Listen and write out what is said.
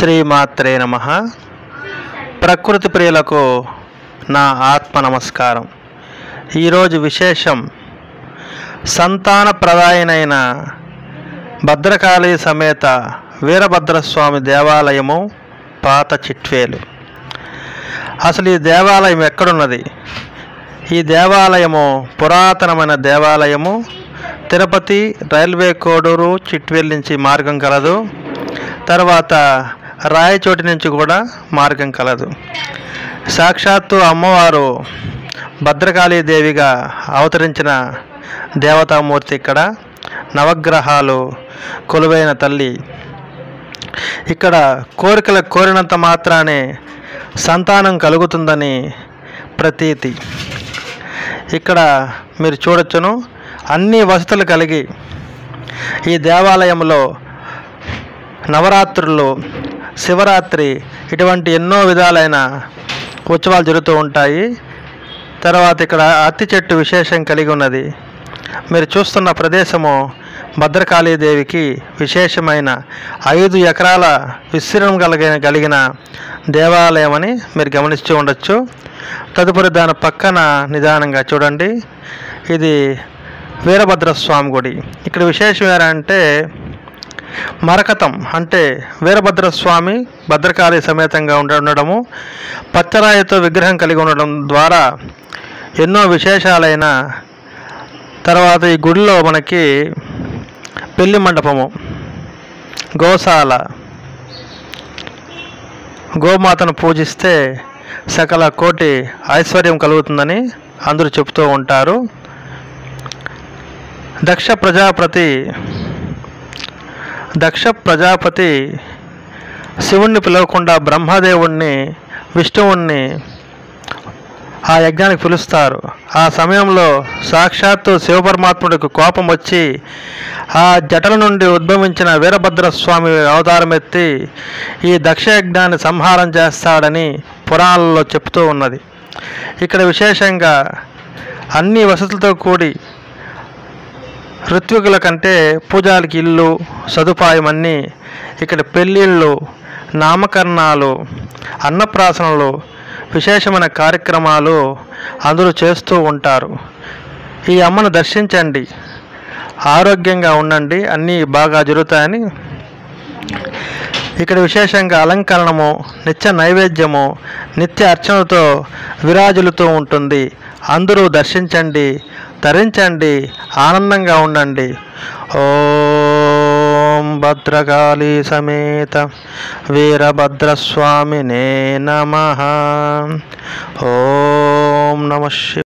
శ్రీమాత్రే నమ ప్రకృతి ప్రియులకు నా ఆత్మ నమస్కారం ఈరోజు విశేషం సంతాన ప్రదాయనైన భద్రకాళి సమేత వీరభద్రస్వామి దేవాలయము పాత చిట్వేలు అసలు ఈ దేవాలయం ఎక్కడున్నది ఈ దేవాలయము పురాతనమైన దేవాలయము తిరుపతి రైల్వే కోడూరు చిట్వేల్ నుంచి మార్గం కలదు తర్వాత రాయచోటి నుంచి కూడా మార్గం కలదు సాక్షాత్తు అమ్మవారు భద్రకాళీదేవిగా అవతరించిన దేవతామూర్తి ఇక్కడ నవగ్రహాలు కొలువైన తల్లి ఇక్కడ కోరికలు కోరినంత మాత్రానే సంతానం కలుగుతుందని ప్రతీతి ఇక్కడ మీరు చూడొచ్చును అన్ని వసతులు కలిగి ఈ దేవాలయంలో నవరాత్రులు శివరాత్రి ఇటువంటి ఎన్నో విధాలైన ఉత్సవాలు జరుగుతూ ఉంటాయి తర్వాత ఇక్కడ అత్తి చెట్టు విశేషం కలిగి ఉన్నది మీరు చూస్తున్న ప్రదేశము భద్రకాళీదేవికి విశేషమైన ఐదు ఎకరాల విస్తీర్ణం కలిగిన కలిగిన దేవాలయం అని మీరు గమనిస్తూ ఉండొచ్చు తదుపరి దాని పక్కన నిదానంగా చూడండి ఇది వీరభద్రస్వామి గుడి ఇక్కడ విశేషం ఏంటంటే మరకతం అంటే వీరభద్రస్వామి భద్రకాళి సమేతంగా ఉండ ఉండడము పచ్చరాయితో విగ్రహం కలిగి ఉండడం ద్వారా ఎన్నో విశేషాలైన తర్వాత ఈ గుడిలో మనకి పెళ్లి మండపము గోశాల గోమాతను పూజిస్తే సకల కోటి ఐశ్వర్యం కలుగుతుందని అందరూ చెప్తూ ఉంటారు దక్ష ప్రజాపతి దక్ష ప్రజాపతి శివుణ్ణి పిలవకుండా బ్రహ్మదేవుణ్ణి విష్ణువుణ్ణి ఆ యజ్ఞానికి పిలుస్తారు ఆ సమయంలో సాక్షాత్తు శివపరమాత్ముడికి కోపం వచ్చి ఆ జటల నుండి ఉద్భవించిన వీరభద్రస్వామి అవతారం ఎత్తి ఈ దక్ష యజ్ఞాన్ని సంహారం చేస్తాడని పురాణాలలో చెప్తూ ఉన్నది ఇక్కడ విశేషంగా అన్ని వసతులతో కూడి ఋత్వికుల కంటే పూజాలకి ఇల్లు సదుపాయం అన్నీ ఇక్కడ పెళ్ళిళ్ళు నామకరణాలు అన్నప్రాసనలు విశేషమైన కార్యక్రమాలు అందరూ చేస్తూ ఉంటారు ఈ అమ్మను దర్శించండి ఆరోగ్యంగా ఉండండి అన్నీ బాగా జరుగుతాయని ఇక్కడ విశేషంగా అలంకరణము నిత్య నైవేద్యము నిత్య అర్చనతో విరాజులుతూ ఉంటుంది అందరూ దర్శించండి ధరించండి ఆనందంగా ఉండండి ఓం భద్రకాళీ సమేత వీరభద్రస్వామినే నమ ఓం నమ శివాయ